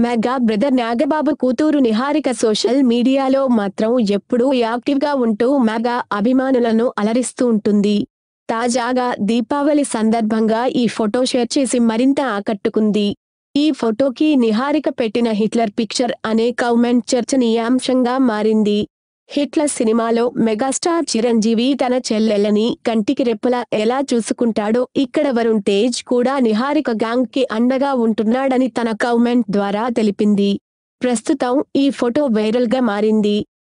mega brother Nagababu కూతురు Niharika social మీడియాలో మాత్రం ఎప్పుడూ యాక్టివ్ గా ఉంటూ మెగా అభిమానులను అలరిస్తూ ఉంటుంది తాజాగా దీపావళి సందర్భంగా ఈ ఫోటో షేర్ చేసి మరింత ఆకట్టుకుంది ఈ ఫోటోకి నిహారిక పెట్టిన హిట్లర్ పిక్చర్ అనే కామెంట్ చర్చనీయాంశంగా మారింది హిట్లర్ సినిమాలో మెగాస్టార్ చిరంజీవి తన చెల్లెలని కంటికి రెప్పలా ఎలా చూసుకుంటాడో ఇక్కడ వరుణ్ తేజ్ కూడా నిహారిక గ్యాంగ్ కి అండగా ఉంటున్నాడని తన కామెంట్ ద్వారా తెలిపింది ప్రస్తుతం ఈ ఫోటో వైరల్ గా మారింది